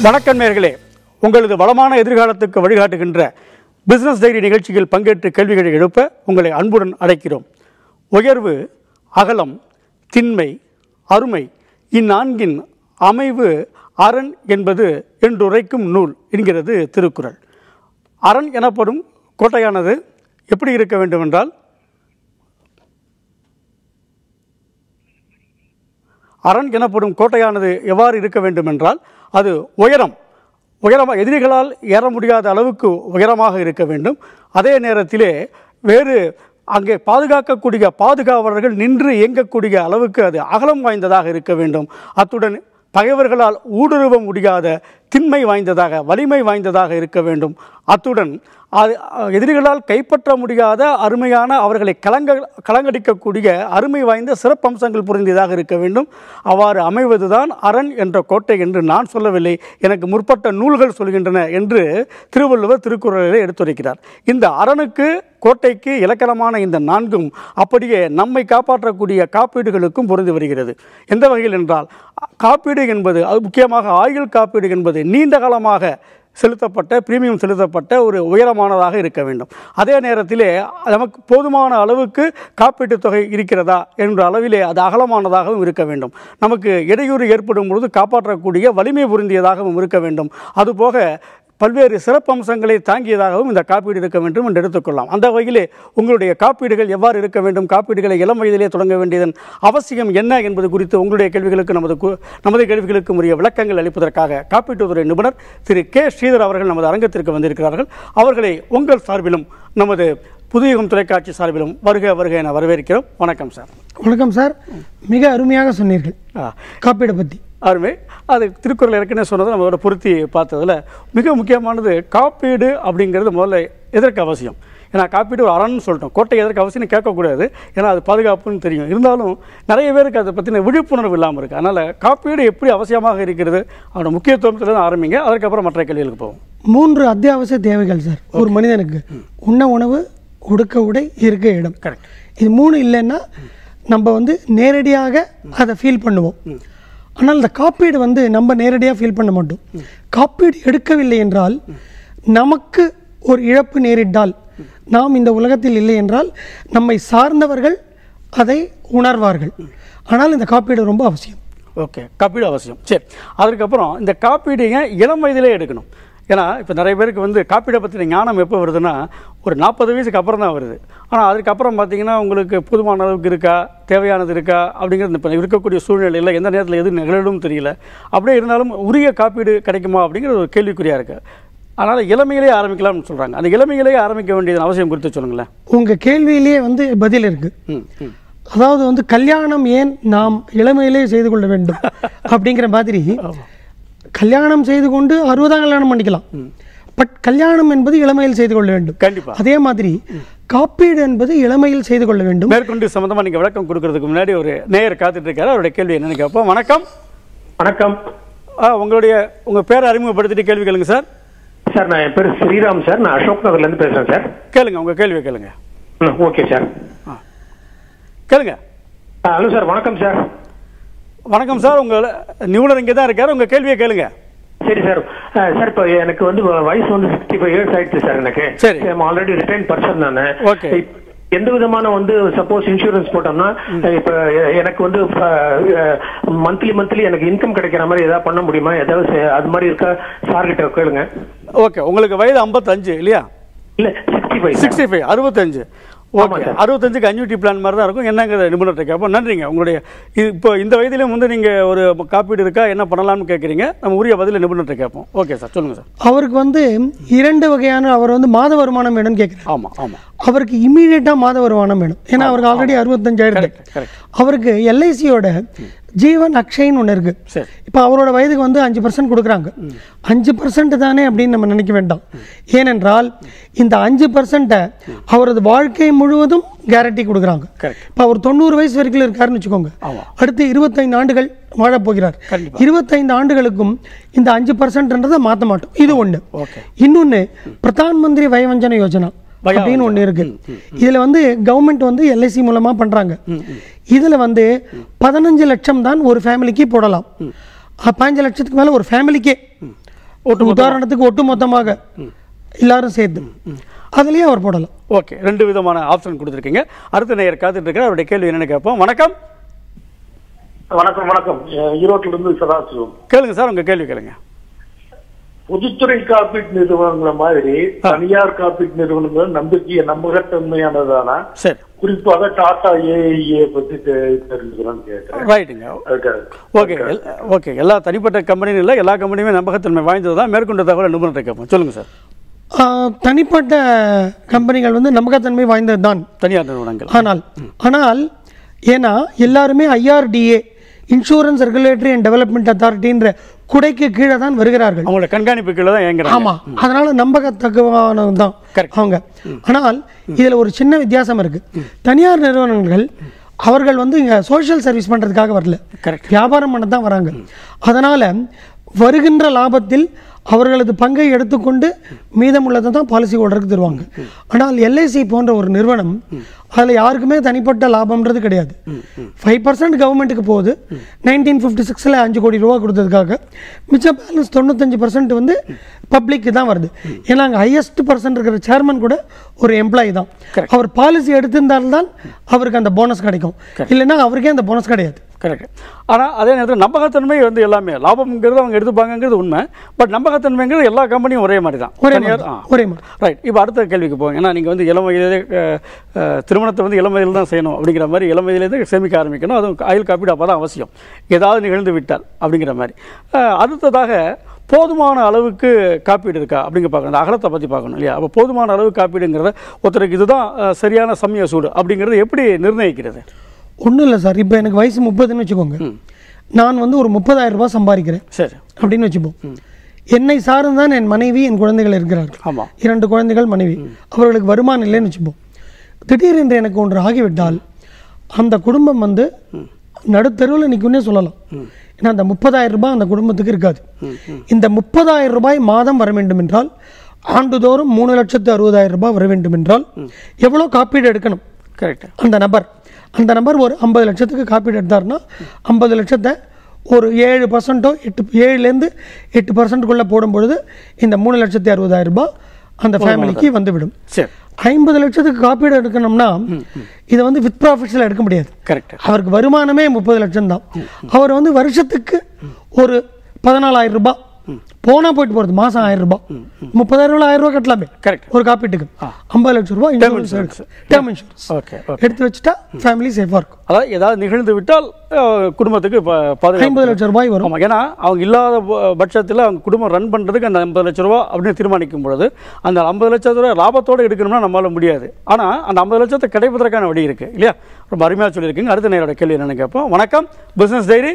வணக்கம் நேர்களே உங்களது வளமான எதிர்காலத்துக்கு வழிகாட்டுகின்ற பிசினஸ் டைரி நிகழ்ச்சியில் பங்கேற்று கேள்விகளை எழுப்ப உங்களை அன்புடன் அழைக்கிறோம் உயர்வு அகலம் திண்மை அருமை இந்நான்கின் அமைவு அரண் என்பது என்றுரைக்கும் நூல் என்கிறது திருக்குறள் அரண் எனப்படும் கோட்டையானது எப்படி இருக்க வேண்டுமென்றால் அரண் எனப்படும் கோட்டையானது எவ்வாறு இருக்க வேண்டுமென்றால் அது உயரம் உயரமாக எதிரிகளால் ஏற முடியாத அளவுக்கு உயரமாக இருக்க வேண்டும் அதே நேரத்திலே வேறு அங்கே பாதுகாக்கக்கூடிய பாதுகாவலர்கள் நின்று இயங்கக்கூடிய அளவுக்கு அது அகலம் வாய்ந்ததாக இருக்க வேண்டும் அத்துடன் பகைவர்களால் ஊடுருவ முடியாத திண்மை வாய்ந்ததாக வலிமை வாய்ந்ததாக இருக்க வேண்டும் அத்துடன் அது எதிரிகளால் கைப்பற்ற முடியாத அருமையான அவர்களை கலங்க கலங்கடிக்கக்கூடிய அருமை வாய்ந்த சிறப்பம்சங்கள் புரிந்ததாக இருக்க வேண்டும் அவ்வாறு அமைவதுதான் அரண் என்ற கோட்டை என்று நான் சொல்லவில்லை எனக்கு முற்பட்ட நூல்கள் சொல்கின்றன என்று திருவள்ளுவர் திருக்குறளிலே எடுத்துரைக்கிறார் இந்த அரணுக்கு கோட்டைக்கு இலக்கணமான இந்த நான்கும் அப்படியே நம்மை காப்பாற்றக்கூடிய காப்பீடுகளுக்கும் பொருந்தி வருகிறது எந்த வகையில் என்றால் காப்பீடு என்பது அது முக்கியமாக ஆயுள் காப்பீடு என்பது நீண்ட காலமாக செலுத்தப்பட்ட பிரீமியம் செலுத்தப்பட்ட ஒரு உயரமானதாக இருக்க வேண்டும் அதே நேரத்திலே நமக்கு போதுமான அளவுக்கு காப்பீட்டுத் தொகை இருக்கிறதா என்ற அளவிலே அது அகலமானதாகவும் இருக்க வேண்டும் நமக்கு இடையூறு ஏற்படும் பொழுது காப்பாற்றக்கூடிய வலிமை பொருந்தியதாகவும் இருக்க வேண்டும் அதுபோக பல்வேறு சிறப்பம்சங்களை தாங்கியதாகவும் இந்த காப்பீடு இருக்க வேண்டும் என்று எடுத்துக்கொள்ளலாம் அந்த வகையிலே உங்களுடைய காப்பீடுகள் எவ்வாறு இருக்க வேண்டும் காப்பீடுகளை இளம் வயதிலே தொடங்க வேண்டியதன் அவசியம் என்ன என்பது குறித்து உங்களுடைய கேள்விகளுக்கு நமது கு- நமது கேள்விகளுக்கு உரிய விளக்கங்கள் அளிப்பதற்காக காப்பீட்டுத்துறை நிபுணர் திரு கே ஸ்ரீதர் அவர்கள் நமது அரங்கத்திற்கு வந்திருக்கிறார்கள் அவர்களை உங்கள் சார்பிலும் நமது புதியகம் தொலைக்காட்சி சார்பிலும் வருக வருக என வரவேற்கிறோம் வணக்கம் சார் வணக்கம் சார் மிக அருமையாக சொன்னீர்கள் ஆ. காப்பீடை பற்றி அருமை அது திருக்குறள் ஏற்கனவே சொன்னதை நம்மளோட பொருத்தி பார்த்ததுல மிக முக்கியமானது காப்பீடு அப்படிங்கிறது முதல்ல எதற்கு அவசியம் ஏன்னா காப்பீடு ஒரு அறன்னு சொல்லிட்டோம் கோட்டை எதற்கு அவசியம்னு கேட்கக்கூடாது ஏன்னா அது பாதுகாப்புன்னு தெரியும் இருந்தாலும் நிறைய பேருக்கு அதை பற்றின விழிப்புணர்வு இல்லாமல் இருக்குது அதனால் காப்பீடு எப்படி அவசியமாக இருக்கிறது அதோட முக்கியத்துவத்தில் தான் ஆரம்பிங்க அதுக்கப்புறம் மற்ற கேள்விகளுக்கு போவோம் மூன்று அத்தியாவசிய தேவைகள் சார் ஒரு மனிதனுக்கு உண்ண உணவு உடுக்க உடை இருக்க இடம் கரெக்ட் இது மூணு இல்லைன்னா நம்ம வந்து நேரடியாக அதை ஃபீல் பண்ணுவோம் ஆனால் இந்த காப்பீடு வந்து நம்ம நேரடியாக ஃபீல் பண்ண மாட்டோம் காப்பீடு எடுக்கவில்லை என்றால் நமக்கு ஒரு இழப்பு நேரிட்டால் நாம் இந்த உலகத்தில் இல்லை என்றால் நம்மை சார்ந்தவர்கள் அதை உணர்வார்கள் ஆனால் இந்த காப்பீடு ரொம்ப அவசியம் ஓகே காப்பீடு அவசியம் சரி அதுக்கப்புறம் இந்த காப்பீடுங்க இளம் வயதிலே எடுக்கணும் ஏன்னா இப்போ நிறைய பேருக்கு வந்து காப்பீடை பற்றின ஞானம் எப்போ வருதுன்னா ஒரு நாற்பது வயசுக்கு அப்புறம் தான் வருது ஆனால் அதுக்கப்புறம் பார்த்தீங்கன்னா உங்களுக்கு போதுமான அளவுக்கு இருக்கா தேவையானது இருக்கா அப்படிங்கிறது இப்போ இருக்கக்கூடிய சூழ்நிலையில் எந்த நேரத்தில் எது நிகழும் தெரியல அப்படியே இருந்தாலும் உரிய காப்பீடு கிடைக்குமா அப்படிங்கிறது ஒரு கேள்விக்குறியாக இருக்குது அதனால் இளமையிலே ஆரம்பிக்கலாம்னு சொல்கிறாங்க அந்த இளமையிலேயே ஆரம்பிக்க வேண்டியது அவசியம் குறித்து சொல்லுங்களேன் உங்கள் கேள்வியிலேயே வந்து பதில் இருக்குது ம் ம் அதாவது வந்து கல்யாணம் ஏன் நாம் இளமையிலே செய்து கொள்ள வேண்டும் அப்படிங்கிற மாதிரி கல்யாணம் செய்து கொண்டு அறுபதாம் கல்யாணம் பண்ணிக்கலாம் பட் கல்யாணம் என்பது இளமையில் செய்து கொள்ள வேண்டும் கண்டிப்பாக அதே மாதிரி காப்பீடு என்பது இளமையில் செய்து கொள்ள வேண்டும் மேற்கொண்டு சம்மந்தமாக நீங்கள் விளக்கம் கொடுக்கறதுக்கு முன்னாடி ஒரு நேயர் காத்துட்டு இருக்காரு அவருடைய கேள்வி என்னன்னு கேட்போம் வணக்கம் வணக்கம் ஆ உங்களுடைய உங்கள் பேரை அறிமுகப்படுத்திட்டு கேள்வி கேளுங்க சார் சார் நான் என் பேர் ஸ்ரீராம் சார் நான் அசோக் நகர்ல இருந்து பேசுறேன் சார் கேளுங்க உங்கள் கேள்வியை கேளுங்க ம், ஓகே சார் கேளுங்க ஆ, ஹலோ சார் வணக்கம் சார் வணக்கம் சார் உங்கள் நிபுணர் இங்கே தான் இருக்கார் உங்கள் கேள்வியை கேளுங்க சரி சார் ஆ, சார் இப்போ எனக்கு வந்து வயசு வந்து சிக்ஸ்டி ஃபைவ் இயர்ஸ் ஆயிடுச்சு சார் எனக்கு சரி. ஆல்ரெடி ரிட்டைன் பர்சன் நான் Okay. எந்த விதமான வந்து சப்போஸ் இன்சூரன்ஸ் போட்டோம்னா இப்ப எ- எனக்கு வந்து மந்த்லி மந்த்லி எனக்கு இன்கம் கிடைக்கிற மாதிரி ஏதாவது பண்ண முடியுமா ஏதாவது செ- அது மாதிரி இருக்கா சார் கிட்ட கேளுங்க ஓகே உங்களுக்கு வயது ஐம்பத்தஞ்சு இல்லையா இல்ல சிக்ஸ்டி ஃபைவ் சிக்ஸ்டி ஃபைவ் அறுபத்தஞ்சு ஆமா ஓகே சார். அறுபத்தஞ்சுக்கு அன்யூட்டி பிளான் மாதிரி தான் இருக்கும் என்னங்கிற நிபுணர்கிட்ட கேட்போம் நன்றிங்க உங்களுடைய இது இப்போ இந்த வயதிலும் வந்து நீங்கள் ஒரு காப்பீடு இருக்கா என்ன பண்ணலாம்னு கேட்குறீங்க நம்ம உரிய பதில் நிபுணர்கிட்ட கேட்போம் ஓகே சார் சொல்லுங்கள் சார் அவருக்கு வந்து இரண்டு வகையான அவர் வந்து மாத வருமானம் வேணும்னு கேட்குறாரு ஆமாம் ஆமாம் அவருக்கு இமீடியட்டாக மாத வருமானம் வேணும் ஏன்னா அவருக்கு ஆல்ரெடி அறுபத்தஞ்சாயிரம் Correct, correct. அவருக்கு எல்ஐசியோட ஜீவன் அக்ஷய்னு ஒன்று இருக்கு சரி இப்போ அவரோட வயதுக்கு வந்து அஞ்சு பர்சன்ட் கொடுக்குறாங்க அஞ்சு பர்சன்ட் தானே அப்படின்னு நம்ம நினைக்க வேண்டாம் ஏனென்றால் இந்த அஞ்சு பர்சன்ட்டை அவரது வாழ்க்கை முழுவதும் கேரண்டி கொடுக்குறாங்க Correct. இப்போ அவர் தொண்ணூறு வயசு வரைக்கும் இருக்காருன்னு வச்சுக்கோங்க ஆமா. அடுத்து இருபத்தைந்து ஆண்டுகள் வாழப் போகிறார் கண்டிப்பா. இருபத்தைந்து ஆண்டுகளுக்கும் இந்த அஞ்சு பர்சன்ட்ன்றதை மாற்ற மாட்டோம் இது ஒன்று ஓகே இன்னொன்று பிரதான் மந்திரி வயவஞ்சன யோஜனா வயா அப்படின்னு ஒன்று இருக்கு இதுல வந்து கவர்மெண்ட் வந்து எல்ஐசி மூலமா பண்றாங்க இதுல வந்து பதினஞ்சு லட்சம் தான் ஒரு ஃபேமிலிக்கு போடலாம் அஹ், பதினஞ்சு லட்சத்துக்கு மேல ஒரு ஃபேமிலிக்கே ஒட்டு உதாரணத்துக்கு ஒட்டு மொத்தமாக எல்லாரும் சேர்த்து அதுலயே அவர் போடலாம் ஓகே ரெண்டு விதமான ஆப்ஷன் கொடுத்துருக்கீங்க அடுத்த நேயர் காத்துட்டு இருக்கிற அவருடைய கேள்வி என்னன்னு கேட்போம் வணக்கம் வணக்கம் வணக்கம் அஹ் ஈரோட்டில இருந்து சதாசிவம் கேளுங்க சார் உங்க கேள்வி கேளுங்க பொதுத்துறை காப்பீட்டு நிறுவனங்கள மாதிரி தனியார் காப்பீட்டு நிறுவனங்கள் நம்பிக்கை நம்பகத்தன்மையானதானா சரி குறிப்பாக டாடா ஏஐஏ பத்தி தெ- தெரிஞ்சுக்கலாம்னு கேட்கிறேன் ரைட்டுங்க அதுக்காக. ஓகே எல்- ஓகே எல்லா தனிப்பட்ட கம்பெனியும் இல்லை எல்லா கம்பெனியுமே நம்பகத்தன்மை வாய்ந்தது தான் மேற்கொண்ட தகவல் நிபுணர்கிட்ட கேட்போம் சொல்லுங்க சார் ஆஹ், தனிப்பட்ட கம்பெனிகள் வந்து நம்பகத்தன்மை வாய்ந்தது தான் தனியார் நிறுவனங்கள் ஆனால் ஆனால் ஏன்னா எல்லாருமே IRDA insurance regulatory and development அத்தாரிட்டின்ற குடைக்கு கீழே தான் வருகிறார்கள் அவங்களோட கண்காணிப்பு கீழே தான் இயங்குறாங்க ஆமா அதனால நம்பகத்தக்கவானது தான் Correct. அவங்க ஆனால் இதுல ஒரு சின்ன வித்தியாசம் இருக்கு தனியார் நிறுவனங்கள் அவர்கள் வந்து இங்க சோஷியல் சர்வீஸ் பண்றதுக்காக வரல Correct. வியாபாரம் பண்ண தான் வராங்க அதனால வருகின்ற லாபத்தில் அவர்களது பங்கை எடுத்துக்கொண்டு மீதமுள்ளதை தான் பாலிசி ஹோல்டருக்கு தருவாங்க ஆனால் எல்ஐசி போன்ற ஒரு நிறுவனம் அதில் யாருக்குமே தனிப்பட்ட லாபம்ன்றது கிடையாது ஃபைவ் பர்சன்ட் கவர்மெண்ட்டுக்கு போகுது நைன்டீன் ஃபிஃப்டி சிக்ஸில் அஞ்சு கோடி ரூபா கொடுத்ததுக்காக மிச்ச பேலன்ஸ் தொண்ணூத்தஞ்சு பர்சன்ட் வந்து பப்ளிக்கு தான் வருது ஏன்னா அங்கே ஹையஸ்ட் பர்சன்ட் இருக்கிற சேர்மன் கூட ஒரு எம்ப்ளாயி தான் அவர் பாலிசி எடுத்திருந்தால்தான் அவருக்கு அந்த போனஸ் கிடைக்கும் இல்லைன்னா அவருக்கே அந்த போனஸ் கிடையாது கரெக்ட் ஆனால் அதே நேரத்தில் நம்பகத்தன்மை வந்து எல்லாமே லாபம்ங்கிறது அவங்க எடுத்துப்பாங்கங்கிறது உண்மை பட் நம்பகத்தன்மைங்கிறது எல்லா கம்பெனியும் ஒரே மாதிரி தான் ஒரே தனியார் மாதிரி ஆ. தான், ஒரே மாதிரி ரைட் இப்போ அடுத்த கேள்விக்கு போங்க ஏன்னா நீங்கள் வந்து இளம் வயதிலே அஹ், அஹ், திருமணத்தை வந்து இளம் வயதில் தான் செய்யணும் அப்படிங்கிற மாதிரி இளம் வயதிலே சேமிக்க ஆரம்பிக்கணும் அதுவும் ஆயுள் காப்பீடு அப்போ தான் அவசியம் ஏதாவது நிகழ்ந்து விட்டால் அப்படிங்கிற மாதிரி அஹ், அடுத்ததாக போதுமான அளவுக்கு காப்பீடு இருக்கா அப்படிங்க பார்க்கணும் அந்த அகலத்தை பற்றி பார்க்கணும் இல்லையா அப்போ போதுமான அளவு காப்பீடுங்கிறத ஒருத்தருக்கு இதுதான் அஹ், சரியான சமய சூடு அப்படிங்கிறது எப்படி நிர்ணயிக்கிறது ஒன்றும் இல்லை சார் இப்போ எனக்கு வயசு முப்பதுன்னு வச்சுக்கோங்க நான் வந்து ஒரு முப்பதாயிரம் ரூபாய் சம்பாதிக்கிறேன் சரி அப்படின்னு வச்சுப்போம் என்னை சார்ந்து தான் என் மனைவி என் குழந்தைகள் இருக்கிறார்கள் ஆமாம் இரண்டு குழந்தைகள் மனைவி அவர்களுக்கு வருமானம் இல்லைன்னு வச்சுப்போம் திடீரென்று எனக்கு ஒன்று ஆகிவிட்டால் அந்த குடும்பம் வந்து நடுத்தெருவில் நிற்கும்னே சொல்லலாம் ஏன்னா அந்த முப்பதாயிரம் ரூபாய் அந்த குடும்பத்துக்கு இருக்காது இந்த முப்பதாயிரம் ரூபாய் மாதம் வர வேண்டும் என்றால் ஆண்டுதோறும் மூணு லட்சத்து அறுபதாயிரம் ரூபாய் வர வேண்டும் என்றால் எவ்வளோ காப்பீடு எடுக்கணும் கரெக்ட் அந்த நபர் அந்த நபர் ஒரு ஐம்பது லட்சத்துக்கு காப்பீடு எடுத்தாருன்னா ஐம்பது லட்சத்தை ஒரு ஏழு பர்சன்ட்டோ எட்டு ஏழுலேருந்து எட்டு பர்சன்ட்டுக்குள்ளே போடும் பொழுது இந்த மூணு லட்சத்தி அறுபதாயிரம் ரூபாய் அந்த ஃபேமிலிக்கு வந்துவிடும் சரி ஐம்பது லட்சத்துக்கு காப்பீடு எடுக்கணும்னா இதை வந்து வித் ப்ராஃபிட்ஸில் எடுக்க முடியாது கரெக்ட் அவருக்கு வருமானமே முப்பது லட்சம் தான் அவர் வந்து வருஷத்துக்கு ஒரு பதினாலாயிரம் ரூபாய் போனா போயிட்டு போறது மாசம் ஆயிரம் ரூபாய் முப்பதாயிரம் ரூபாய் ஆயிரம் ரூபாய் கட்டலாமே Correct. ஒரு காப்பீட்டுக்கு ஐம்பது லட்சம் ரூபாய் insurance insurance. Term insurance okay okay எடுத்து வச்சுட்டா ஃபேமிலி சேஃபாக இருக்கும் அதாவது ஏதாவது நிகழ்ந்து விட்டால் அஹ், குடும்பத்துக்கு ப- பாதுகாப்பு ஐம்பது லட்சம் ரூபாய் வரும் ஆமா ஏன்னா அவங்க இல்லாத ப- பட்சத்தில் அவங்க குடும்பம் ரன் பண்ணுறதுக்கு அந்த ஐம்பது லட்ச ரூபா அப்படின்னு தீர்மானிக்கும் பொழுது அந்த ஐம்பது லட்ச ரூபா லாபத்தோடு எடுக்கணும்னா நம்மளால முடியாது ஆனால் அந்த ஐம்பது லட்சத்தை கிடைப்பதற்கான வழி இருக்கு இல்லையா ரொம்ப அருமையாக சொல்லியிருக்கீங்க அடுத்த நேரோட கேள்வி என்னன்னு கேட்போம் வணக்கம் பிஸ்னஸ் டைரி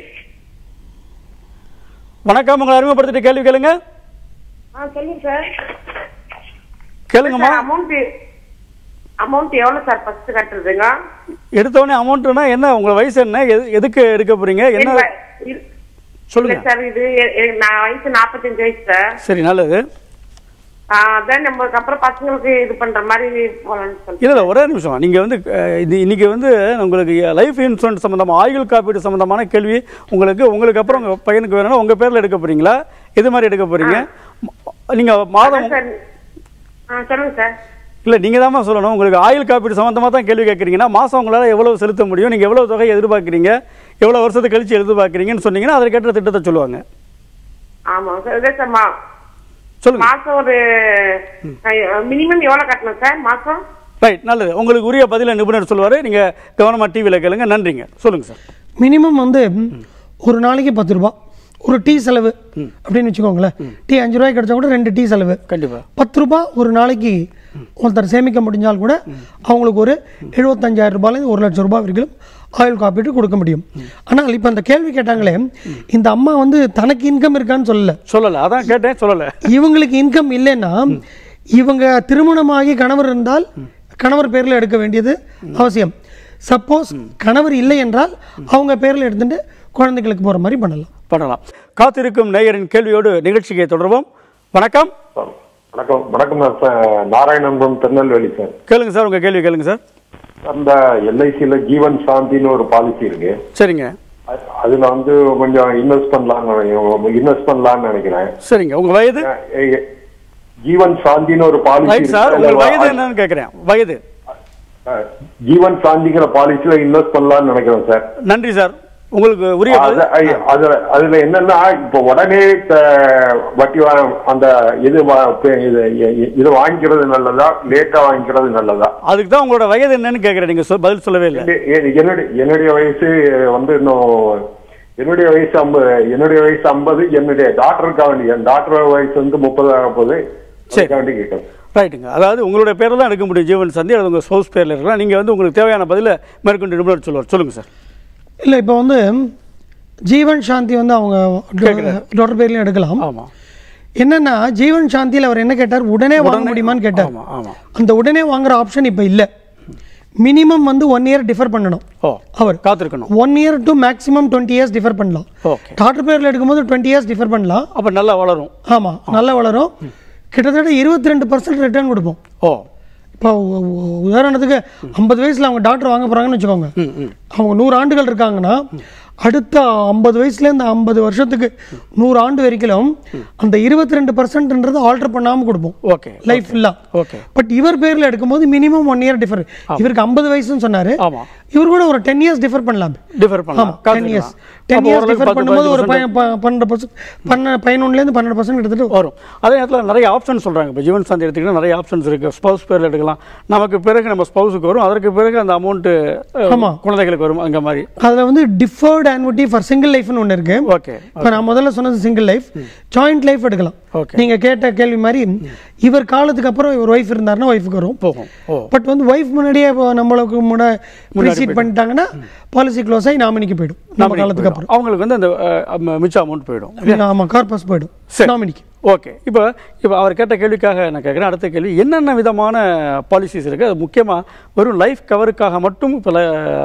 வணக்கம் உங்களை அறிமுகப்படுத்திட்டு கேள்வி கேளுங்க ஆ சொல்லுங்க சார் கேளுங்கம்மா அமௌண்ட் அமௌண்ட் எவ்வளவு சார் ஃபர்ஸ்ட் கட்டுறதுங்க எடுத்தவொடனே அமௌண்ட்னா என்ன உங்க வயசு என்ன எது- எதுக்கு எடுக்க போறீங்க என்ன இல்ல, இல்ல சொல்லுங்க சார் இது எ- எ- நான் வயசு நாற்பத்தஞ்சு வயசு சார் சரி நல்லது ஆ, அதான் நம்மளுக்கு அப்புறம் பசங்களுக்கு இது பண்ற மாதிரி போலாம்னு சொல்லி இல்லை இல்லை ஒரே நிமிஷம் நீங்கள் வந்து அஹ், இது இன்னைக்கு வந்து உங்களுக்கு லைஃப் இன்சூரன்ஸ் சம்மந்தமாக ஆயுள் காப்பீடு சம்மந்தமான கேள்வி உங்களுக்கு உங்களுக்கு அப்புறம் உங்கள் பையனுக்கு வேணும்னா உங்கள் பேரில் எடுக்க போறீங்களா எது மாதிரி எடுக்க போறீங்க நீங்கள் மாதம் அதான் சார் ஆ சொல்லுங்க சார் இல்லை நீங்கள் தான் சொல்லணும் உங்களுக்கு ஆயுள் காப்பீடு சம்மந்தமாக தான் கேள்வி கேட்குறீங்கன்னா மாதம் உங்களால் எவ்வளவு செலுத்த முடியும் நீங்கள் எவ்வளவு தொகை எதிர்பார்க்குறீங்க எவ்வளோ வருஷத்துக்கு கழிச்சு எதிர்பார்க்குறீங்கன்னு சொன்னீங்கன்னா அதை கேட்ட திட்டத்தை சொல்லுவாங்க ஆமா சார் இதே சார் மா- சொல்லுங்க மாசம் ஒரு மினிமம் எவ்வளவு கட்டணும் சார் மாசம் ரைட் நல்லது உங்களுக்கு உரிய பதிலை நிபுணர் சொல்லுவார் நீங்கள் கவனமாக டிவியில் கேளுங்க நன்றிங்க சொல்லுங்கள் சார் மினிமம் வந்து ஒரு நாளைக்கு பத்து ரூபாய் ஒரு டீ செலவு அப்படின்னு வச்சுக்கோங்களேன் டீ அஞ்சு ரூபாய்க்கு கிடைச்சா கூட ரெண்டு டீ செலவு கண்டிப்பாக பத்து ரூபாய் ஒரு நாளைக்கு ஒருத்தர் சேமிக்க முடிஞ்சால் கூட அவங்களுக்கு ஒரு எழுபத்தஞ்சாயிரம் ரூபாயிலேருந்து ஒரு லட்சம் ரூபாய் வரைக்கும் ஆயுள் காப்பீட்டு கொடுக்க முடியும் ஆனால் இப்போ அந்த கேள்வி கேட்டாங்களே இந்த அம்மா வந்து தனக்கு இன்கம் இருக்கான்னு சொல்லல சொல்லலை அதான் கேட்டேன் சொல்லலை இவங்களுக்கு இன்கம் இல்லைன்னா இவங்க திருமணமாகி கணவர் இருந்தால் கணவர் பேரில் எடுக்க வேண்டியது அவசியம் சப்போஸ் கணவர் இல்லை என்றால் அவங்க பேரில் எடுத்துட்டு குழந்தைகளுக்கு போகிற மாதிரி பண்ணலாம் பண்ணலாம் காத்திருக்கும் நேயரின் கேள்வியோடு நிகழ்ச்சியை தொடர்வோம் வணக்கம் வணக்கம் வணக்கம் நான் சார் நாராயணபுரம் திருநெல்வேலி சார் கேளுங்க சார் உங்க கேள்வி கேளுங்க சார் அந்த எல்ஐசியில் ஜீவன் சாந்தின்னு ஒரு பாலிசி இருக்கு சரிங்க அ- அதுல வந்து கொஞ்சம் இன்வெஸ்ட் பண்ணலாம்னு இன்வெஸ்ட் பண்ணலாம்னு நினைக்கிறேன் சரிங்க உங்க வயது அஹ் எ- ஜீவன் சாந்தின்னு ஒரு பாலிசி ரைட் சார் உங்க வயது என்னன்னு கேட்குறேன் வயது ஜீவன் சாந்திங்கிற பாலிசில இன்வெஸ்ட் பண்ணலாம்னு நினைக்கிறேன் சார் நன்றி சார் உங்களுக்கு உரிய அது ஐ- அதுல அதுல என்னன்னா இப்ப உடனே த- வட்டி வா- அந்த இது வா- பே- இது இ- இது வாங்கிக்கிறது நல்லதா லேட்டா வாங்கிக்கிறது நல்லதா அதுக்கு தான் உங்களோட வயது என்னன்னு கேட்குறேன் நீங்க சொல் பதில் சொல்லவே இல்லை எ- எ- என்னுடைய என்னுடைய வயசு வந்து இன்னும் என்னுடைய வயசு ஐம்பது என்னுடைய வயசு ஐம்பது என்னுடைய டாக்டருக்காக வேண்டி என் டாக்டர் வயசு வந்து முப்பது ஆக போகுது சரி. அதுக்காக வேண்டி கேட்டேன் ரைட்டுங்க அதாவது உங்களுடைய பேரில் தான் எடுக்க முடியும் ஜீவன் சந்தி அது உங்கள் ஸ்பௌஸ் பேரில் இருக்கலாம் நீங்கள் வந்து உங்களுக்கு தேவையான பதிலை மேற்கொண்டு நிபுணர் சொல்லுவார் சொல்லுங்கள் சார் இல்லை இப்போ வந்து ஜீவன் சாந்தி வந்து அவங்க கேக்குறாரு. டாக்டர் பேர்லையும் எடுக்கலாம் ஆமாம் என்னன்னா ஜீவன் சாந்தியில் அவர் என்ன கேட்டார் உடனே வாங்க முடியுமான்னு கேட்டார் ஆமாம் ஆமாம் அந்த உடனே வாங்குற ஆப்ஷன் இப்போ இல்லை மினிமம் வந்து ஒன் இயர் டிஃபர் பண்ணணும் ஓ அவர் காத்திருக்கணும் one year to maximum twenty years defer பண்ணலாம் ஓகே டாக்டர் பேரில் எடுக்கும்போது டுவெண்ட்டி இயர்ஸ் டிஃபர் பண்ணலாம் அப்போ நல்லா வளரும் ஆமாம் நல்லா வளரும் கிட்டத்தட்ட இருபத்தி ரெண்டு பர்சன்ட் ரிட்டர்ன் கொடுப்போம் ஓ இப்போ உ- உ- உதாரணத்துக்கு ஐம்பது வயசில் அவங்க டாக்டர் வாங்க போகிறாங்கன்னு வச்சுக்கோங்க ம் ம் அவங்க நூறு ஆண்டுகள் இருக்காங்கன்னா அடுத்த ஐம்பது வயசுலேருந்து ஐம்பது வருஷத்துக்கு நூறு ஆண்டு வரைக்கும் அந்த இருபத்தி ரெண்டு பர்சன்ட்ன்றது ஆல்டர் பண்ணாமல் கொடுப்போம் ஓகே லைஃப் ஃபுல்லாக ஓகே பட் இவர் பேரில் எடுக்கும்போது மினிமம் ஒன் இயர் டிஃபர் இவருக்கு ஐம்பது வயசுன்னு சொன்னார் ஆமாம் இவர் கூட ஒரு டென் இயர்ஸ் டிஃபர் பண்ணலாம் டிஃபர் பண்ணலாம் ஆமாம் ten years ten years defer பண்ணும்போது ஒரு பையன் ப- பன்னெண்டு பர்சன்ட் பண்ண பதினொன்றுலேருந்து பன்னெண்டு பர்சன்ட் கிட்டத்தட்ட வரும் அதே நேரத்தில் நிறைய ஆப்ஷன் சொல்கிறாங்க இப்போ ஜீவன் சாந்தி எடுத்துக்கிட்டா நிறைய ஆப்ஷன்ஸ் இருக்குது ஸ்பௌஸ் பேரில் எடுக்கலாம் நமக்கு பிறகு நம்ம ஸ்பௌஸுக்கு வரும் அதற்கு பிறகு அந்த அமௌண்ட்டு ஆமா. குழந்தைகளுக்கு வரும் அங்கே மாதிரி அதில் வந்து டிஃபர்ட் ஆன்விட்டி ஃபார் சிங்கிள் லைஃப்னு ஒன்று இருக்கு ஓகே இப்போ நான் முதல்ல சொன்னது சிங்கிள் லைஃப் ஜாயிண்ட் லைஃப் எடுக்கலாம் Okay. நீங்க கேட்ட கேள்வி மாதிரி இவர் காலத்துக்கு அப்புறம் இவர் ஒய்ஃப் இருந்தாருன்னா ஒய்ஃபுக்கு வரும் போகும் ஓ பட் வந்து ஒய்ஃப் முன்னாடியே இப்போ நம்மளுக்கு முன்ன ப்ரீசீட் பண்ணிட்டாங்கன்னா பாலிசி க்ளோஸ் ஆகி நாமினிக்கு போயிடும் நம்ம காலத்துக்கு அப்புறம் அவங்களுக்கு வந்து அந்த அஹ், மிச்ச அமௌண்ட் போயிடும் ஆமா கார்பஸ் போயிடும் சரி. நாமினிக்கு ஓகே இப்போ இப்போ அவர் கேட்ட கேள்விக்காக நான் கேட்குறேன் அடுத்த கேள்வி என்னென்ன விதமான பாலிசிஸ் இருக்குது அது முக்கியமாக வெறும் லைஃப் கவருக்காக மட்டும் பல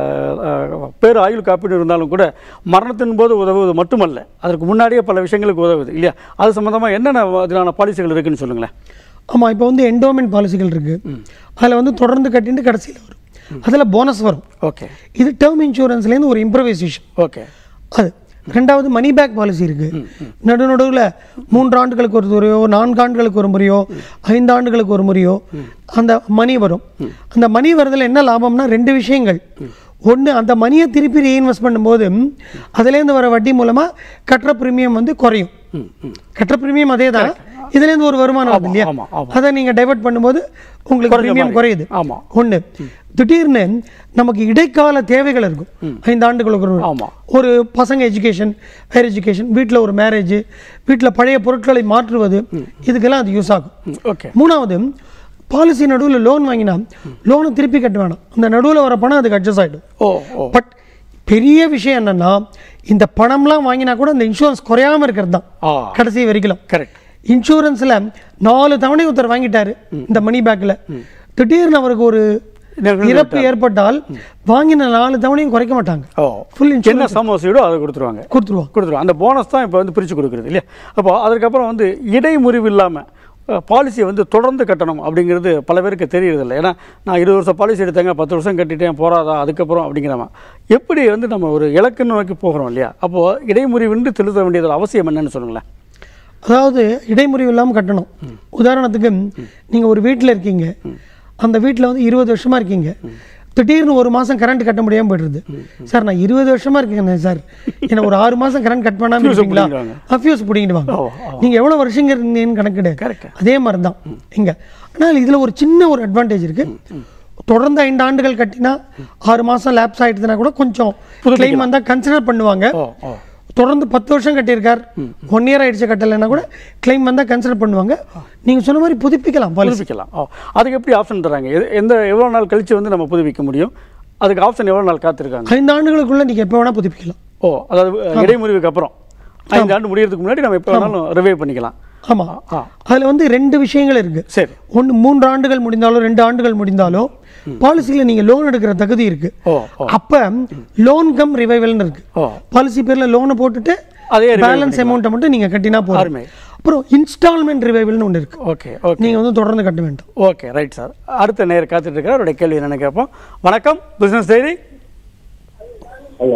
அஹ், பேர் ஆயுள் காப்பீடு இருந்தாலும் கூட மரணத்தின் போது உதவுவது மட்டுமல்ல அதற்கு முன்னாடியே பல விஷயங்களுக்கு உதவுது இல்லையா அது சம்மந்தமாக என்னென்ன அதிலான பாலிசிகள் இருக்குன்னு சொல்லுங்களேன் ஆமா இப்போ வந்து என்டோமெண்ட் பாலிசிகள் இருக்கு அதுல வந்து தொடர்ந்து கட்டிட்டு கடைசியில் வரும் அதுல போனஸ் வரும் ஓகே இது டேர்ம் இன்சூரன்ஸ்லேருந்து ஒரு இம்ப்ரவைசேஷன் ஓகே அது ரெண்டாவது மணி பேக் பாலிசி இருக்கு நடு நடுவில் மூன்று ஆண்டுகளுக்கு ஒரு முறையோ நான்கு ஆண்டுகளுக்கு ஒரு முறையோ ஐந்து ஆண்டுகளுக்கு ஒரு முறையோ அந்த மணி வரும் அந்த மணி வரதுல என்ன லாபம்னா ரெண்டு விஷயங்கள் ஒன்று அந்த மணியை திருப்பி ரீஇன்வெஸ்ட் பண்ணும்போது அதுலேருந்து வர வட்டி மூலமாக கட்டுற ப்ரீமியம் வந்து குறையும் கட்டுற ப்ரீமியம் அதே தான் இதுலேருந்து ஒரு வருமானம் வருது இல்லையா ஆமா, ஆமா. அதை நீங்கள் டைவர்ட் பண்ணும்போது உங்களுக்கு குறைஞ்ச ப்ரீமியம் மாதிரி. குறையுது ஆமா. ஒன்று திடீர்னு நமக்கு இடைக்கால தேவைகள் இருக்கும் ஐந்து ஆண்டுகளுக்கு ஒரு ஆமா. ஒரு பசங்க எஜுகேஷன் ஹையர் எஜுகேஷன் வீட்டில் ஒரு மேரேஜ் வீட்டில் பழைய பொருட்களை மாற்றுவது இதுக்கெல்லாம் அது யூஸ் ஆகும் ஓகே மூணாவது பாலிசி நடுவில் லோன் வாங்கினா லோனை திருப்பி கட்ட வேணாம் அந்த நடுவில் வர பணம் அதுக்கு அட்ஜஸ்ட் ஆகிடும் ஓ ஓ பட் பெரிய விஷயம் என்னன்னா இந்த பணம்லாம் வாங்கினா கூட இந்த இன்சூரன்ஸ் குறையாம இருக்கிறது தான் ஆ கடைசி வரைக்கும் கரெக்ட் இன்சூரன்ஸ்ல நாலு தவணை ஒருத்தர் வாங்கிட்டாரு இந்த மணி பேக்ல திடீர்னு அவருக்கு ஒரு நிகழ்ந்து இறப்பு ஏற்பட்டால் வாங்கின நாலு தவணையும் குறைக்க மாட்டாங்க ஓ ஃபுல் என்ன இன்சூரன்ஸ் சமோசையோ அதை கொடுத்துருவாங்க கொடுத்துருவாங்க கொடுத்துருவோம் அந்த போனஸ் தான் இப்போ வந்து பிரித்து கொடுக்குறது இல்லையா அப்போ அதுக்கப்புறம் வந்து இடைமுறிவு இல்லாமல் பாலிசியை வந்து தொடர்ந்து கட்டணும் அப்படிங்கிறது பல பேருக்கு தெரியறதில்ல ஏன்னா நான் இருபது வருஷம் பாலிசி எடுத்தேங்க பத்து வருஷம் கட்டிட்டேன் போறாதா அதுக்கப்புறம் அப்படிங்கிறவன் எப்படி வந்து நம்ம ஒரு இலக்குன்னு நோக்கி போகிறோம் இல்லையா அப்போது இடைமுறிவின்றி திருத்த வேண்டியது அவசியம் என்னன்னு சொல்லுங்களேன் அதாவது இடைமுறிவு இல்லாமல் கட்டணும் உதாரணத்துக்கு நீங்க ஒரு வீட்டில் இருக்கீங்க அந்த வீட்டில் வந்து இருபது வருஷமா இருக்கீங்க திடீர்னு ஒரு மாசம் கரண்ட் கட்ட முடியாம போயிடுது சார் நான் இருபது வருஷமா இருக்கேன் சார் என்ன ஒரு ஆறு மாசம் கரண்ட் கட் பண்ணாம Fuse இருக்கீங்களா பிடிங்கிடுவாங்க. அஃபியூஸ் பிடிங்கிடுவாங்க ஓ, நீங்க எவ்வளவு வருஷங்க இருந்தீங்கன்னு கணக்கு கிடையாது Correct. அதே மாதிரி தான் இங்க ஆனால் இதுல ஒரு சின்ன ஒரு அட்வான்டேஜ் இருக்கு தொடர்ந்து ஐந்து ஆண்டுகள் கட்டினா ஆறு மாசம் லேப்ஸ் ஆயிடுதுன்னா கூட கொஞ்சம் கிளைம் வந்தா கன்சிடர் பண்ணுவாங்க ஓ ஓ தொடர்ந்து பத்து வருஷம் கட்டியிருக்கார் ஒன் இயர் ஆயிடுச்சு கட்டலைன்னா கூட கிளைம் வந்தால் கன்சிடர் பண்ணுவாங்க நீங்க சொன்ன மாதிரி புதுப்பிக்கலாம் பாலிசி புதுப்பிக்கலாம் ஓ அதுக்கு எப்படி ஆப்ஷன் தராங்க எது- எந்த எவ்வளோ நாள் கழிச்சு வந்து நம்ம புதுப்பிக்க முடியும் அதுக்கு ஆப்ஷன் எவ்வளோ நாள் காத்திருக்காங்க ஐந்து ஆண்டுகளுக்குள்ள நீங்க எப்போ வேணா புதுப்பிக்கலாம் ஓ அதாவது இடைமுறிவுக்கு அப்புறம் ஐந்து ஆண்டு முடியறதுக்கு முன்னாடி நம்ம எப்போ வேணாலும் ரிவைவ் பண்ணிக்கலாம் ஆமா ஆ அதுல வந்து ரெண்டு விஷயங்கள் இருக்கு சரி ஒன்று மூன்று ஆண்டுகள் முடிந்தாலோ ரெண்டு ஆண்டுகள் முடிந்தாலோ பாலிசியில் நீங்க லோன் எடுக்கிற தகுதி இருக்கு ஓ ஓ அப்ப லோன் கம் ரிவைவல்னு இருக்கு ஓ பாலிசி பேர்ல லோனை போட்டுட்டு அதே revival பேலன்ஸ் அமௌண்ட்டை மட்டும் நீங்க கட்டினா போதும் அருமை. அப்புறம் இன்ஸ்டால்மெண்ட் ரிவைவல்னு ஒன்று இருக்கு ஓகே ஓகே நீங்க வந்து தொடர்ந்து கட்ட வேண்டாம் ஓகே ரைட் சார் அடுத்த நேர் காத்துட்டு இருக்கிற அவருடைய கேள்வி என்னன்னு கேட்போம் வணக்கம் பிசினஸ் டைரி ஹலோ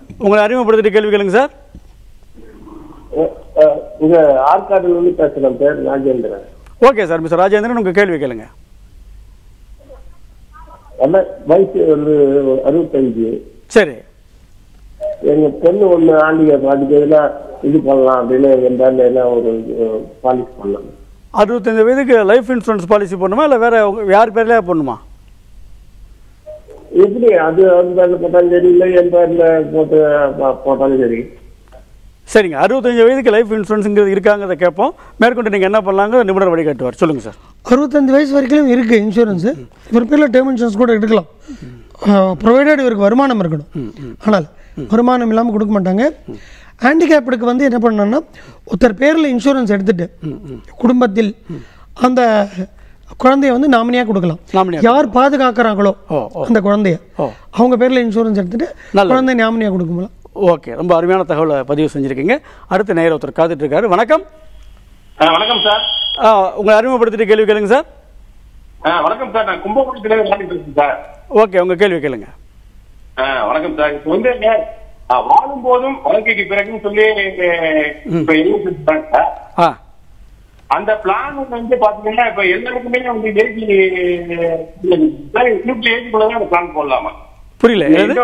உங்களை அறிமுகப்படுத்திட்டு கேள்வி கேளுங்க சார் இங்க ஆற்காடுல இருந்து பேசுறேன் பேர் Rajendran okay sir mister Rajendran உங்கள் கேள்வி கேளுங்க என்ன வயசு வந்து அறுபத்தஞ்சு சரி எங்க பொண்ணு ஒண்ணு ஆண்டிகை அதுக்கு எதுல இது பண்ணலாம் அப்படின்னு என் பேர்ல எல்லாம் ஒரு பாலிசி பண்ணலாம் அறுபத்தஞ்சு வயதுக்கு லைஃப் இன்சூரன்ஸ் பாலிசி போடணுமா இல்லை வேற உங்க- யார் பேர்லயே போடணுமா எப்படி அது அந்த பேர்ல போட்டாலும் சரி இல்லை என் பேர்ல போட்டு போ- போட்டாலும் சரி சரிங்க அறுபத்தஞ்சு வயதுக்கு லைஃப் இன்சூரன்ஸுங்கிறது இருக்காங்கிறத கேட்போம் மேற்கொண்டு நீங்கள் என்ன பண்ணலாங்க நிபுணர் வழிகாட்டுவார் சொல்லுங்கள் சார் அறுபத்தஞ்சு வயசு வரைக்கும் இருக்குது இன்சூரன்ஸு இவர் பேரில் டேர்ம் இன்சூரன்ஸ் கூட எடுக்கலாம் ப்ரொவைடட் இவருக்கு வருமானம் இருக்கணும் ஆனால் வருமானம் இல்லாமல் கொடுக்க மாட்டாங்க ஹேண்டிகேப்டுக்கு வந்து என்ன பண்ணணும்னா ஒருத்தர் பேரில் இன்சூரன்ஸ் எடுத்துட்டு குடும்பத்தில் அந்த குழந்தைய வந்து நாமினியாக கொடுக்கலாம் நாமினியா யார் பாதுகாக்கிறாங்களோ ஓ, ஓ. அந்த குழந்தைய ஓ. அவங்க பேரில் இன்சூரன்ஸ் எடுத்துட்டு நல்லது. குழந்தை நாமினியாக கொடுக்கலாம் ஓகே ரொம்ப அருமையான தகவலை பதிவு செஞ்சுருக்கீங்க அடுத்த நேரம் ஒருத்தர் காத்துட்டு இருக்காரு வணக்கம் ஆ, வணக்கம் சார் ஆ, உங்களை அறிமுகப்படுத்திட்டு கேள்வி கேளுங்க சார் ஆ, வணக்கம் சார் நான் கும்பகோணத்துல இருந்து விளையாடிட்டு இருக்கேன் சார் ஓகே உங்கள் கேள்வி கேளுங்க ஆ, வணக்கம் சார் இப்போ வந்து ஆ, வாழும் போதும் வாழ்க்கைக்கு பிறகுன்னு சொல்லி இப்ப எழுதிருக்காங்க சார் ஆ அந்த பிளான் வந்து பாத்தீங்கன்னா இப்ப எல்லாருக்குமே வந்து ஏஜ் ஃபிஃப்டி ஏஜ்க்குள்ள தான் அந்த பிளான் போடலாமா புரியல என்னது?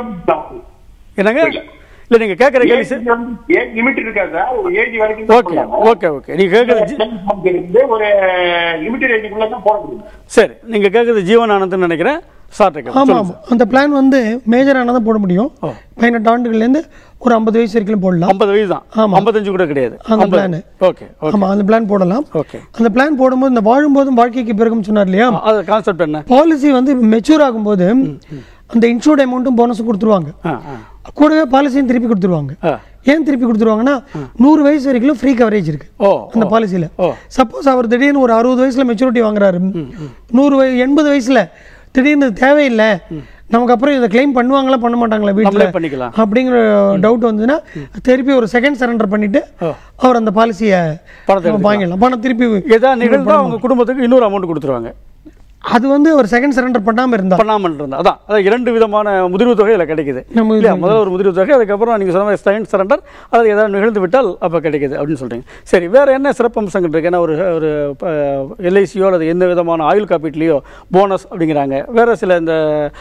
என்னங்க இல்லை நீங்கள் கேட்குற கேள்வி சார் ஏஜ் லிமிட் இருக்கா சார் ஒரு ஏஜ் வரைக்கும் ஓகே ஓகே ஓகே நீங்கள் கேட்குறது ஒரு லிமிட்டட் ஏஜ்க்குள்ள தான் போட முடியும் சரி நீங்கள் கேட்குறது ஜீவன் ஆனந்த்னு நினைக்கிறேன் சார்ட்ட ஆமாம் கேட்க ஆமாம் அந்த பிளான் வந்து மேஜரான தான் போட முடியும் ஓ. பதினெட்டு ஆண்டுகள்லேருந்து ஒரு ஐம்பது வயசு வரைக்கும் போடலாம் ஐம்பது வயசு தான் ஆமா. ஐம்பத்தஞ்சு கூட கிடையாது அந்த 50. plan. ஓகே ஓகே ஆமாம் அந்த பிளான் போடலாம் ஓகே அந்த பிளான் போடும்போது இந்த வாழும்போதும் வாழ்க்கைக்கு பிறகும் சொன்னார் இல்லையா அது கான்செப்ட் என்ன பாலிசி வந்து மெச்சூர் ஆகும்போது அந்த இன்சூர்ட் அமௌண்ட்டும் போனஸும் கொடுத்துருவாங்க ஆ ஆ கூடவே பாலிசியும் திருப்பி கொடுத்துருவாங்க ஆ. ஏன் திருப்பி கொடுத்துருவாங்கன்னா நூறு வயசு வரைக்கும் ஃப்ரீ கவரேஜ் இருக்கு ஓ அந்த பாலிசியில் ஓ. சப்போஸ் அவர் திடீர்னு ஒரு அறுபது வயசுல மெச்சூரிட்டி வாங்குறாரு நூறு வய எண்பது வயசுல திடீர்னு இது தேவையில்லை நமக்கு அப்புறம் இதை கிளைம் பண்ணுவாங்களா பண்ண மாட்டாங்களா நம்மளே வீட்டில் பண்ணிக்கலாம் அப்படிங்கிற டவுட் வந்ததுன்னா திருப்பி ஒரு செகண்ட் சரண்டர் பண்ணிட்டு அவர் அந்த பாலிசியை பணத்தை வாங்கிடலாம் பணம் திருப்பி ஏதாவது நிகழ்ந்தா அவங்க குடும்பத்துக்கு இன்னொரு அமௌண்ட் கொடுத்துருவாங்க அது வந்து அவர் செகண்ட் சரண்டர் பண்ணாம இருந்தா பண்ணாமல் இருந்தா அதான் அதான் இரண்டு விதமான முதிர்வு தொகை இதில் கிடைக்குது நம்ம இல்லையா முதல்ல ஒரு முதிர்வு தொகை அதுக்கப்புறம் நீங்கள் சொன்ன மாதிரி ஸ்டைன் சரண்டர் அது ஏதாவது நிகழ்ந்து விட்டால் அப்போ கிடைக்குது அப்படின்னு சொல்றீங்க சரி வேற என்ன சிறப்பம்சங்கள் இருக்கு ஏன்னா ஒரு ஒரு எல்ஐசியோ அல்லது எந்த விதமான ஆயுள் காப்பீட்லேயோ போனஸ் அப்படிங்கிறாங்க வேற சில இந்த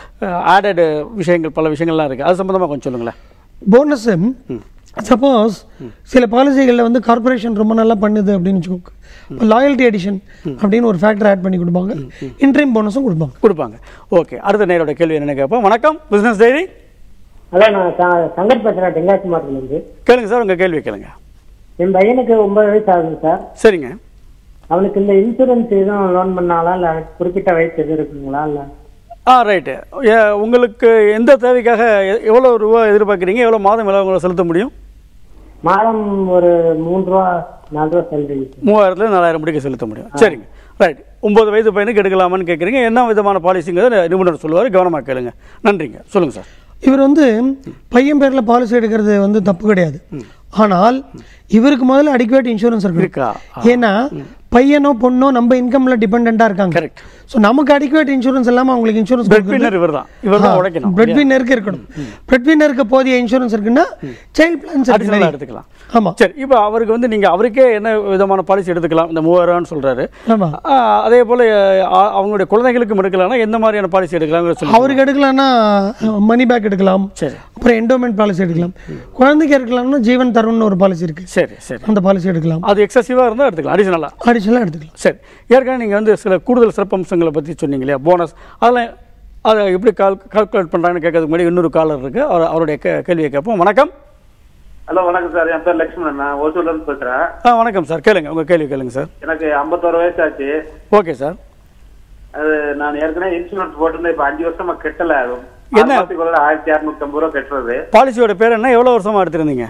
ஆடட் விஷயங்கள் பல விஷயங்கள்லாம் இருக்கு அது சம்பந்தமா கொஞ்சம் சொல்லுங்களேன் போனஸ் சப்போஸ் சில பாலிசிகளில் வந்து கார்ப்பரேஷன் ரொம்ப நல்லா பண்ணுது அப்படின்னு வச்சுக்கோங்க இப்போ லாயல்ட்டி எடிஷன் அப்படின்னு ஒரு ஃபேக்டர் ஆட் பண்ணி கொடுப்பாங்க இன்ட்ரீம் போனஸும் கொடுப்பாங்க கொடுப்பாங்க ஓகே அடுத்த நேரோட கேள்வி என்னன்னு கேட்போம் வணக்கம் பிசினஸ் டைரி அதான் நான் ச- சங்கர் பேசுறேன் தென்காசி மாவட்டத்திலிருந்து கேளுங்க சார் உங்க கேள்வி கேளுங்க என் பையனுக்கு ஒன்பது வயசு ஆகுது சார் சரிங்க அவனுக்கு இந்த இன்சூரன்ஸ் எதுவும் லோன் பண்ணாலா இல்ல குறிப்பிட்ட வயசு எதுவும் இருக்குங்களா இல்ல ஆ ரைட்டு உங்களுக்கு எந்த தேவைக்காக எ- எவ்வளோ ரூபா எதிர்பார்க்குறீங்க எவ்வளோ மாதம் எவ்வளோ உங்களை செலுத்த முடியும் மாதம் ஒரு மூணு ரூபா நாலு ரூபா சேலரி மூவாயிரத்துல நாலாயிரம் முடிக்க செலுத்த முடியும் சரிங்க ரைட் ஒன்பது வயது பையனுக்கு எடுக்கலாமான்னு கேட்குறீங்க என்ன விதமான பாலிசிங்கிறத நிபுணர் சொல்லுவார் கவனமாக கேளுங்க நன்றிங்க சொல்லுங்கள் சார் இவர் வந்து பையன் பேரில் பாலிசி எடுக்கிறது வந்து தப்பு கிடையாது ஆனால் இவருக்கு முதல்ல அடிக்குவேட் இன்சூரன்ஸ் இருக்கு இருக்கா ஏன்னா பையனோ பொண்ணோ நம்ம இன்கம்ல டிபெண்டா இருக்காங்க Correct. ஸோ நமக்கு அடிக்குவேட் இன்சூரன்ஸ் இல்லாம அவங்களுக்கு இன்சூரன்ஸ் பிரெட் வின்னர் இவர் தான் இவர் தான் உழைக்கணும் பிரெட் வின்னருக்கு இருக்கணும் பிரெட் வின்னருக்கு போதிய இன்சூரன்ஸ் இருக்குன்னா சைல்ட் பிளான்ஸ் அடிஷனலாக எடுத்துக்கலாம் ஆமா சரி இப்போ அவருக்கு வந்து நீங்கள் அவருக்கே என்ன விதமான பாலிசி எடுத்துக்கலாம் இந்த மூவாயிரம்னு சொல்கிறாரு ஆமா அதே போல் அவங்களுடைய குழந்தைகளுக்கும் எடுக்கலாம்னா எந்த மாதிரியான பாலிசி எடுக்கலாம்னு சொல்லி அவருக்கு எடுக்கலாம்னா மணி பேக் எடுக்கலாம் சரி அப்புறம் என்டோமெண்ட் பாலிசி எடுக்கலாம் குழந்தைக்கு எடுக்கலாம்னா ஜீவன் தருண்னு ஒரு பாலிசி இருக்கு சரி சரி அந்த பாலிசி எடுக்கலாம் அது எக்ஸசிவாக இருந்தால் எடுத்துக்கலாம் அடிஷனலாக அடிஷனலாக எடுத்துக்கலாம் சரி ஏற்கனவே நீங்கள் வந்து சில கூடுதல் சிறப்பம்சங்களை பற்றி சொன்னீங்க இல்லையா போனஸ் அதெல்லாம் அதை எப்படி கால் கால்குலேட் பண்ணுறாங்கன்னு கேட்கறதுக்கு முன்னாடி இன்னொரு காலர் இருக்குது அவர் அவருடைய கே கேள்வியை கேட்போம் வணக்கம் ஹலோ வணக்கம் சார் என் பேர் லட்சுமணன் நான் ஓசூர்ல இருந்து பேசுறேன் ஆ வணக்கம் சார் கேளுங்க உங்கள் கேள்வி கேளுங்க சார் எனக்கு ஐம்பத்தோரு வயசு ஆச்சு ஓகே சார் அது நான் ஏற்கனவே இன்சூரன்ஸ் போட்டிருந்தேன் இப்ப அஞ்சு வருஷமா கட்டல என்ன? மாசத்துக்குள்ள ஆயிரத்தி அறுநூத்தி ஐம்பது ரூபா கட்டுறது பாலிசியோட பேர் என்ன எவ்வளோ வருஷமாக எடுத்திருந்தீங்க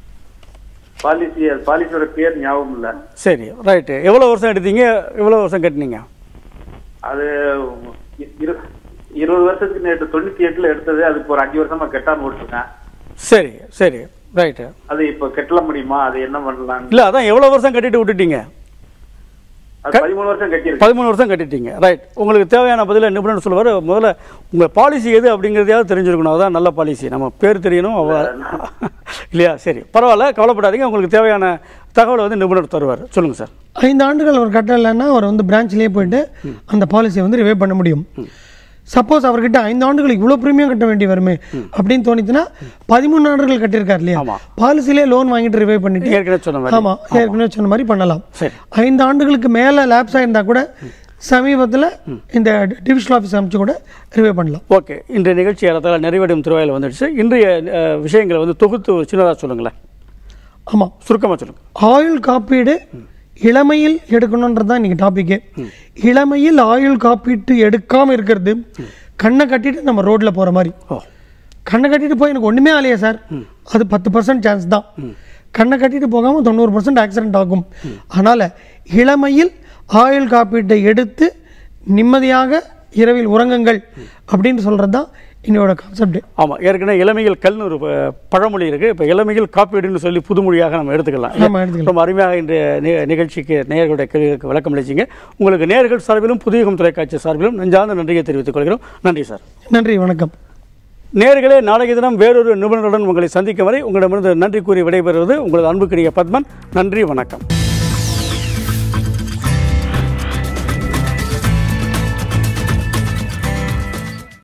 பாலிசி பாலிசியோட பேர் ஞாபகம் இல்ல சரி ரைட்டு எவ்வளோ வருஷம் எடுத்தீங்க எவ்வளோ வருஷம் கட்டினீங்க அது இ- இரு- இருபது வருஷத்துக்கு நேற்று தொண்ணூத்தி எட்டுல எடுத்தது அதுக்கு ஒரு அஞ்சு வருஷமா கட்டாம விட்டுருக்கேன் சரி சரி ரைட்டு அது இப்ப கட்டல முடியுமா அது என்ன பண்ணலாம் இல்லை அதான் எவ்வளோ வருஷம் கட்டிட்டு விட்டுட்டீங்க அது பதிமூணு வருஷம் கட்டியிருக்கு பதிமூணு வருஷம் கட்டிட்டீங்க ரைட் உங்களுக்கு தேவையான பதில நிபுணர் சொல்லுவார் முதல்ல உங்கள் பாலிசி எது அப்படிங்கிறதையாவது தெரிஞ்சிருக்கணும் அதுதான் நல்ல பாலிசி நம்ம பேர் தெரியணும் அவ- இல்லையா சரி பரவாயில்ல கவலைப்படாதீங்க உங்களுக்கு தேவையான தகவலை வந்து நிபுணர் தருவார் சொல்லுங்கள் சார் ஐந்து ஆண்டுகள் அவர் கட்டலைன்னா அவர் வந்து பிரான்ச்லேயே போயிட்டு அந்த பாலிசியை வந்து ரிவே பண்ண முடியும் சப்போஸ் அவர்கிட்ட ஐந்து ஆண்டுகளுக்கு இவ்வளோ ப்ரீமியம் கட்ட வேண்டி வருமே அப்படின்னு தோணிச்சுன்னா பதிமூணு ஆண்டுகள் கட்டியிருக்காரு இல்லையா ஆமா. பாலிசிலே லோன் வாங்கிட்டு ரிவே பண்ணிட்டு ஏற்கனவே சொன்ன மாதிரி ஆமா ஏற்கனவே சொன்ன மாதிரி பண்ணலாம் சரி. ஐந்து ஆண்டுகளுக்கு மேல லேப்ஸ் ஆயிருந்தா கூட சமீபத்துல இந்த டிவிஷனல் ஆஃபீஸ் அமைச்சு கூட ரிவே பண்ணலாம் ஓகே இன்றைய நிகழ்ச்சி ஏறத்தாழ நிறைவடையும் திருவாயில் வந்துடுச்சு இன்றைய அஹ், விஷயங்களை வந்து தொகுத்து சின்னதாக சொல்லுங்களேன் ஆமா சுருக்கமாக சொல்லுங்கள் ஆயுள் காப்பீடு இளமையில் எடுக்கணுன்றது தான் இன்னைக்கு டாபிக்கே இளமையில் ஆயுள் காப்பீட்டு எடுக்காம இருக்கிறது கண்ணை கட்டிட்டு நம்ம ரோட்ல போற மாதிரி ஓ கண்ணை கட்டிட்டு போய் எனக்கு ஒண்ணுமே ஆலையே சார் அது பத்து பர்சன்ட் சான்ஸ் தான் கண்ணை கட்டிட்டு போகாம தொண்ணூறு பர்சன்ட் ஆக்சிடென்ட் ஆகும் அதனால இளமையில் ஆயுள் காப்பீட்டை எடுத்து நிம்மதியாக இரவில் உறங்குங்கள் அப்படின்னு சொல்றது தான் என்னோட கான்செப்ட் ஆமாம் ஏற்கனவே இளமையில் கல்னு ஒரு ப- பழமொழி இருக்குது இப்போ இளமையில் காப்பீடுன்னு சொல்லி புதுமொழியாக நம்ம எடுத்துக்கலாம் ஆமா, எடுத்துக்கலாம். ரொம்ப அருமையாக இன்றைய நி- நிகழ்ச்சிக்கு நேயர்களுடைய கேள்விகளுக்கு விளக்கம் அளிச்சிங்க உங்களுக்கு நேர்கள் சார்பிலும் புதியகம் தொலைக்காட்சி சார்பிலும் நெஞ்சார்ந்த நன்றியை தெரிவித்துக் கொள்கிறோம் நன்றி சார் நன்றி வணக்கம் நேர்களே நாளைய தினம் வேறொரு நிபுணருடன் உங்களை சந்திக்கும் வரை உங்களிடமிருந்து நன்றி கூறி விடைபெறுவது உங்களது அன்புக்கினிய பத்மன் நன்றி வணக்கம்